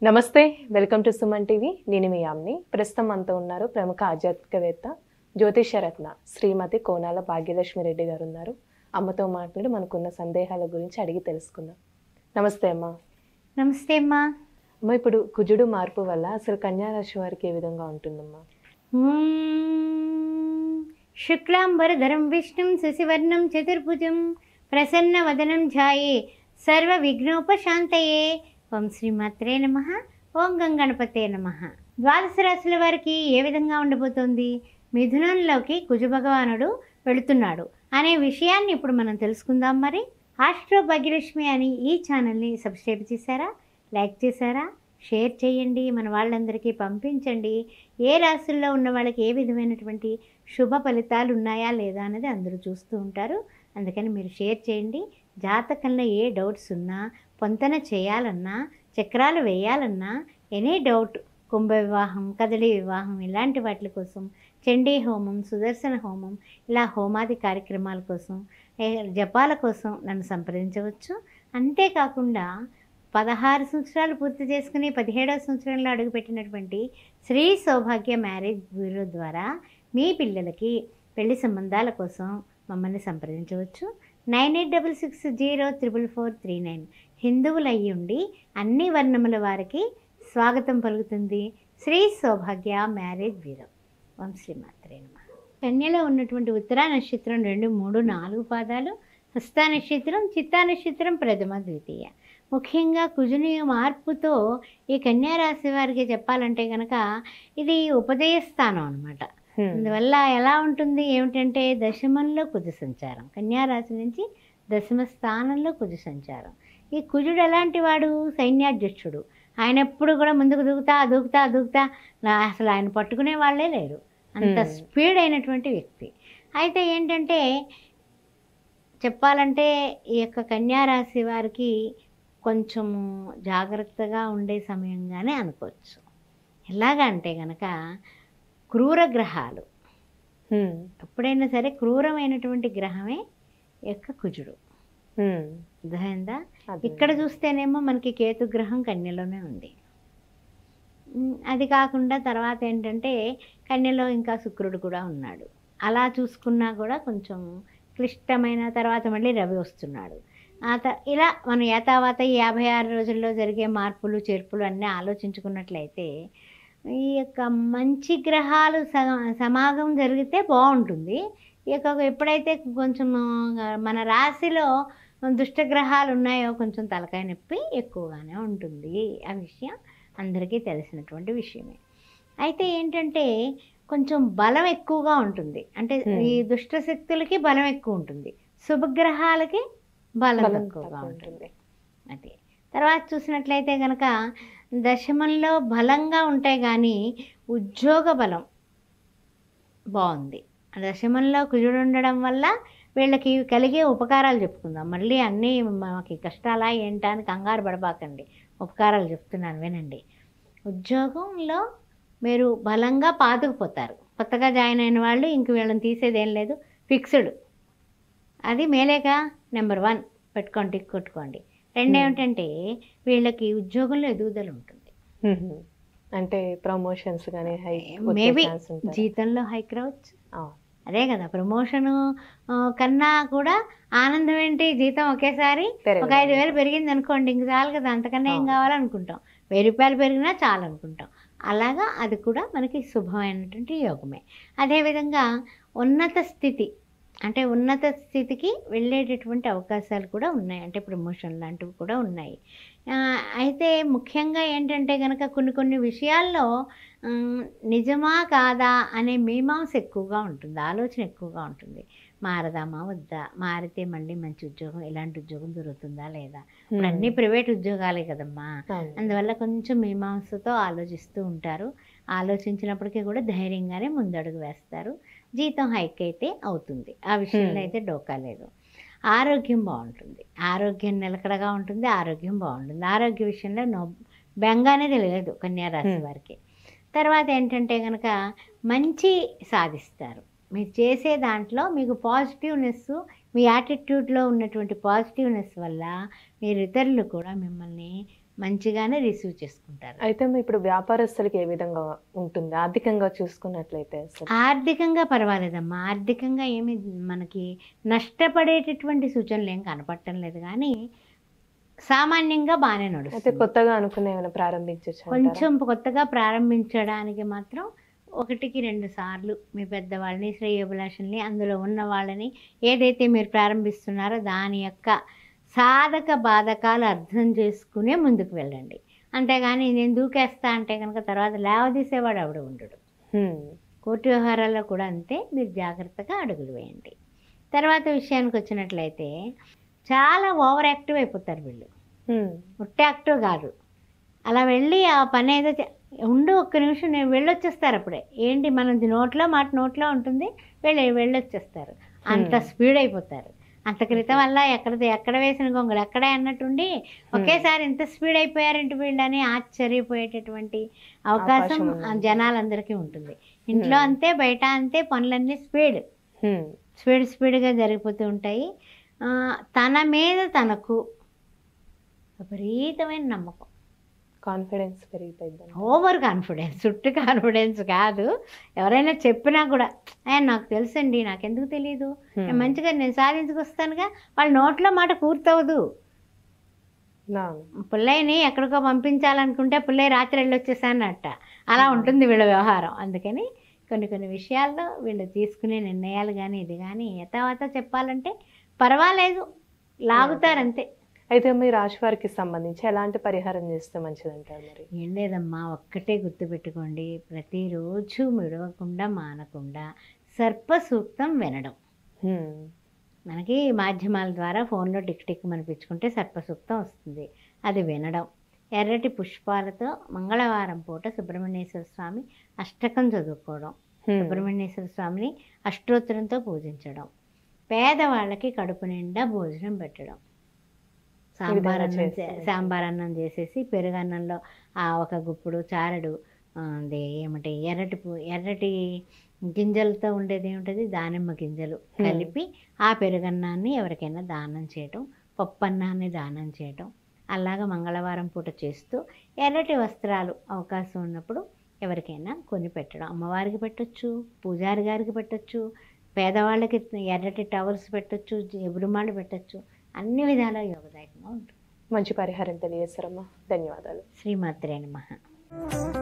నమస్తే welcome to Suman TV నేను మీ యామ్ని ప్రస్తుతం అంతా ఉన్నారు ప్రముఖ ఆధ్యాత్మికవేత్త జ్యోతిషరత్న శ్రీమతి కోనాల భాగ్యలక్ష్మి రెడ్డి గారు ఉన్నారు అమ్మతో మాట్లాడి మనకున్న సందేహాల గురించి అడిగి తెలుసుకుందాం నమస్తే అమ్మ నమస్తే అమ్మా అమ్మ ఇప్పుడు కుజుడు మార్పు వల్ల అసలు కన్యా రాశి వారికి ఏ విధంగా ఉంటుందమ్మా మ్మ్. శుక్లాంబరధరం విష్ణుం శశివర్ణం చతుర్భుజం ప్రసన్నవదనం ఝాయే సర్వ విఘ్నోపశాంతయే ఓం శ్రీమాత్రే నమ ఓం గంగణపతే నమ ద్వాదశ రాశుల వారికి ఏ విధంగా ఉండబోతోంది మిథునంలోకి కుజ భగవానుడు వెళుతున్నాడు అనే విషయాన్ని ఇప్పుడు మనం తెలుసుకుందాం మరి ఆస్ట్రో భాగ్యలక్ష్మి అని ఈ ఛానల్ని సబ్స్క్రైబ్ చేశారా లైక్ చేశారా షేర్ చేయండి మన వాళ్ళందరికీ పంపించండి ఏ రాశుల్లో ఉన్న వాళ్ళకి ఏ విధమైనటువంటి శుభ ఫలితాలు ఉన్నాయా లేదా అనేది అందరూ చూస్తూ ఉంటారు అందుకని మీరు షేర్ చేయండి జాతకంలో ఏ డౌట్స్ ఉన్నా పొంతన చేయాలన్నా చక్రాలు వేయాలన్నా ఎనీ డౌట్ కుంభ వివాహం కదలి వివాహం ఇలాంటి వాటి కోసం చండీ హోమం సుదర్శన హోమం ఇలా హోమాది కార్యక్రమాల కోసం ఏ జపాల కోసం నన్ను సంప్రదించవచ్చు అంతేకాకుండా పదహారు సంవత్సరాలు పూర్తి చేసుకుని పదిహేడవ సంవత్సరంలో అడుగుపెట్టినటువంటి శ్రీ సౌభాగ్య మ్యారేజ్ బ్యూరో ద్వారా మీ పిల్లలకి పెళ్లి సంబంధాల కోసం మమ్మల్ని సంప్రదించవచ్చు nine eight double six zero triple four three nine హిందువులు అయ్యి ఉండి అన్ని వర్ణముల వారికి స్వాగతం పలుకుతుంది శ్రీ సౌభాగ్య మ్యారేజ్ బ్యూరో ఓం శ్రీమాత్రే నమ కన్యలో ఉన్నటువంటి ఉత్తరా నక్షత్రం రెండు మూడు నాలుగు పాదాలు హస్త నక్షత్రం చిత్తా నక్షత్రం ప్రథమ ద్వితీయ ముఖ్యంగా కుజుని మార్పుతో ఈ కన్యా రాశి వారికి చెప్పాలంటే కనుక ఇది ఉపదయ స్థానం అనమాట అందువల్ల ఎలా ఉంటుంది ఏమిటంటే దశమంలో కుజ సంచారం కన్యా రాశి నుంచి దశమ స్థానంలో కుజ సంచారం ఈ కుజుడు ఎలాంటి వాడు సైన్యాధ్యక్షుడు ఆయన ఎప్పుడు కూడా ముందుకు దూకుతా దూకుతా దూకుతా నా- అసలు ఆయన పట్టుకునే వాళ్ళే లేరు అంత Hmm. స్పీడ్ అయినటువంటి వ్యక్తి అయితే ఏంటంటే చెప్పాలంటే ఈ యొక్క కన్యా రాశి వారికి కొంచెము జాగ్రత్తగా ఉండే సమయంగానే అనుకోవచ్చు ఎలాగంటే గనక క్రూర గ్రహాలు హ్మ్. ఎప్పుడైనా సరే క్రూరమైనటువంటి గ్రహమే ఈ యొక్క కుజుడు హ్మ్. అర్థమైందా అదే. ఇక్కడ చూస్తేనేమో మనకి కేతు గ్రహం కన్యలోనే ఉంది ఉమ్, అది కాకుండా తర్వాత ఏంటంటే కన్యలో ఇంకా శుక్రుడు కూడా ఉన్నాడు అలా చూసుకున్నా కూడా కొంచెం క్లిష్టమైన తర్వాత మళ్ళీ రవి వస్తున్నాడు ఆ త ఇలా మనం యథావాత ఈ యాభై ఆరు రోజుల్లో జరిగే మార్పులు చేర్పులు అన్నీ ఆలోచించుకున్నట్లయితే ఈ యొక్క మంచి గ్రహాలు సగ- సమాగం జరిగితే బాగుంటుంది ఈ యొక్క ఎప్పుడైతే కొంచెం మన రాశిలో దుష్టగ్రహాలు ఉన్నాయో కొంచెం తలకాయ నొప్పి ఎక్కువగానే ఉంటుంది ఆ విషయం అందరికీ తెలిసినటువంటి విషయమే అయితే ఏంటంటే కొంచెం బలం ఎక్కువగా ఉంటుంది అంటే Hmm. ఈ దుష్ట శక్తులకి బలం ఎక్కువ ఉంటుంది శుభగ్రహాలకి బలం బలం ఎక్కువగా తక్కువ ఉంటుంది అది తర్వాత చూసినట్లయితే కనుక దశమంలో బలంగా ఉంటాయి కానీ ఉద్యోగ బలం బాగుంది దశమంలో కుజుడు ఉండడం వల్ల వీళ్ళకి కలిగే ఉపకారాలు చెప్పుకుందాం మళ్ళీ అన్నీ మాకు కష్టాలా ఏంటా అని కంగారు పడబాకండి ఉపకారాలు చెప్తున్నాను వినండి ఉద్యోగంలో మీరు బలంగా పాతుకుపోతారు కొత్తగా జాయిన్ అయిన వాళ్ళు ఇంక వీళ్ళని తీసేదేం లేదు ఫిక్స్డ్ అది మేలేగా నెంబర్ వన్ పెట్టుకోండి టిక్ కొట్టుకోండి రెండు Hmm. ఏమిటంటే వీళ్ళకి ఉద్యోగంలో ఎదుగుదల ఉంటుంది హ్మ్. అంటే ప్రమోషన్స్ కానీ హైక్ మేబీ జీతంలో హైక్ రావచ్చు అదే కదా ప్రమోషను ఆ, కన్నా కూడా ఆనందం ఏంటి జీతం ఒకేసారి ఒక ఐదు వేలు పెరిగింది అనుకోండి ఇంక చాలు కదా అంతకన్నా ఏం అవును. కావాలనుకుంటాం వెయ్యి రూపాయలు పెరిగినా చాలు అనుకుంటాం అలాగా అది కూడా మనకి శుభమైనటువంటి యోగమే అదేవిధంగా ఉన్నత స్థితి అంటే ఉన్నత స్థితికి వెళ్ళేటటువంటి అవకాశాలు కూడా ఉన్నాయి అంటే ప్రమోషన్ లాంటివి కూడా ఉన్నాయి ఆ, అయితే ముఖ్యంగా ఏంటంటే కనుక కొన్ని కొన్ని విషయాల్లో ఉమ్, నిజమా కాదా అనే మీమాంస ఎక్కువగా ఉంటుంది ఆలోచన ఎక్కువగా ఉంటుంది మారదామా వద్దా మారితే మళ్ళీ మంచి ఉద్యోగం ఇలాంటి ఉద్యోగం దొరుకుతుందా లేదా ఇప్పుడు అన్ని ప్రైవేట్ ఉద్యోగాలే కదమ్మా అందువల్ల కొంచెం మీమాంసతో ఆలోచిస్తూ ఉంటారు ఆలోచించినప్పటికీ కూడా ధైర్యంగానే ముందడుగు వేస్తారు జీతం హైక్ అయితే అవుతుంది ఆ విషయంలో Hmm. అయితే డోకా లేదు ఆరోగ్యం బాగుంటుంది ఆరోగ్యం నిలకడగా ఉంటుంది ఆరోగ్యం బాగుంటుంది ఆరోగ్య విషయంలో నో బెంగ అనేది లేదు కన్యారాశి Hmm. వారికి తర్వాత ఏంటంటే కనుక మంచి సాధిస్తారు మీరు చేసే దాంట్లో మీకు పాజిటివ్నెస్ మీ యాటిట్యూడ్లో ఉన్నటువంటి పాజిటివ్నెస్ వల్ల మీరు ఇతరులు కూడా మిమ్మల్ని మంచిగానే రిసీవ్ చేసుకుంటారు అయితే మరి ఇప్పుడు వ్యాపారస్తులకి ఏ విధంగా ఉంటుంది ఆర్థికంగా చూసుకున్నట్లయితే అసలు ఆర్థికంగా పర్వాలేదమ్మా ఆర్థికంగా ఏమి మనకి నష్టపడేటటువంటి సూచనలు ఏం కనపడటం లేదు కానీ సామాన్యంగా బాగానే అయితే నడుస్తుంది కొత్తగా అనుకునే ఏమైనా ప్రారంభించచ్చు కొంచెం కొత్తగా ప్రారంభించడానికి మాత్రం ఒకటికి రెండు సార్లు మీ పెద్దవాళ్ళని శ్రేయోభిలాషుల్ని అందులో ఉన్న వాళ్ళని ఏదైతే మీరు ప్రారంభిస్తున్నారో దాని యొక్క సాధక బాధకాలు అర్థం చేసుకునే ముందుకు వెళ్ళండి అంతేగాని నేను దూకేస్తా అంటే కనుక తర్వాత లేవదీసేవాడు ఆవిడ ఉండడు కోర్టు వ్యవహారాల్లో కూడా అంతే మీరు జాగ్రత్తగా అడుగులు వేయండి తర్వాత విషయానికి వచ్చినట్లయితే చాలా ఓవర్ యాక్టివ్ అయిపోతారు వీళ్ళు ముట్ట యాక్టివ్ కాదు అలా వెళ్ళి ఆ పని ఏదో చే- ఉండు ఒక్క నిమిషం నేను వెళ్ళొచ్చేస్తారు అప్పుడే ఏంటి మనది నోట్లో మాట నోట్లో ఉంటుంది వెళ్ళి వెళ్ళొచ్చేస్తారు అంత Hmm. స్పీడ్ అయిపోతారు అంత క్రితం వల్ల ఎక్కడ ఎక్కడ వేసిన గొంగలు ఎక్కడే అన్నట్టుండి ఒకేసారి ఇంత స్పీడ్ అయిపోయారంటే వీళ్ళని ఆశ్చర్యపోయేటటువంటి అవకాశం అవకాశం ఆ ఉంది. జనాలందరికీ ఉంటుంది ఇంట్లో Hmm. అంతే బయట అంతే పనులన్నీ స్పీడ్ స్పీడ్ స్పీడ్గా జరిగిపోతూ ఉంటాయి ఆ, తన మీద తనకు విపరీతమైన నమ్మకం కాన్ఫిడెన్స్ పెరిగిపోయింది ఓవర్ కాన్ఫిడెన్స్ చుట్టూ కాన్ఫిడెన్స్ కాదు ఎవరైనా చెప్పినా కూడా "ఏ, నాకు తెలుసండి నాకెందుకు తెలియదు నేను మంచిగా నేను సాధించుకొస్తానుగా వాళ్ళ నోట్లో మాట పూర్తవదు పుల్లయ్యని ఎక్కడికో పంపించాలనుకుంటే పుల్లయ్య రాత్రి వెళ్ళొచ్చేసానట అలా ఉంటుంది వీళ్ళ వ్యవహారం అందుకని కొన్ని కొన్ని విషయాల్లో వీళ్ళు తీసుకునే నిర్ణయాలు కానీ ఇది కానీ యథావత చెప్పాలంటే పర్వాలేదు లాగుతారంతే అయితే మీ రాశి వారికి సంబంధించి ఎలాంటి పరిహారం చేస్తే మంచిదంటారు మరి ఏం లేదమ్మా ఒక్కటే గుర్తుపెట్టుకోండి ప్రతిరోజు మిడవకుండా మానకుండా సర్ప సూక్తం వినడం హ్మ్. మనకి మాధ్యమాల ద్వారా ఫోన్లో టిక్ టిక్ మనిపించుకుంటే సర్ప సూక్తం వస్తుంది అది వినడం ఎర్రటి పుష్పాలతో మంగళవారం పూట సుబ్రహ్మణ్యేశ్వర స్వామి అష్టకం చదువుకోవడం హ్మ్. సుబ్రహ్మణ్యేశ్వర స్వామిని అష్టోత్తరంతో పూజించడం పేదవాళ్ళకి కడుపు నిండా భోజనం పెట్టడం సాంబార్ అన్నం చే- చేస్తే సాంబార్ అన్నం చేసేసి పెరుగన్నంలో ఆ ఒక గుప్పుడు చారడు ఆ, అదే ఏమిటి ఎర్రటి పు ఎర్రటి గింజలతో ఉండేది ఏమిటది దానిమ్మ గింజలు Hmm. కలిపి ఆ పెరుగన్నాన్ని ఎవరికైనా దానం చేయటం పప్పన్నాన్ని దానం చేయటం అలాగా మంగళవారం పూట చేస్తూ ఎర్రటి వస్త్రాలు అవకాశం ఉన్నప్పుడు ఎవరికైనా కొని పెట్టడం అమ్మవారికి పెట్టొచ్చు పూజారి గారికి పెట్టొచ్చు పేదవాళ్ళకి ఎర్రటి టవల్స్ పెట్టొచ్చు జబురుమాలు పెట్టొచ్చు అన్ని విధాల యోగదాయకంగా ఉంటుంది మంచి పరిహారం తెలియజేస్తారమ్మా ధన్యవాదాలు శ్రీమాత్రే నమః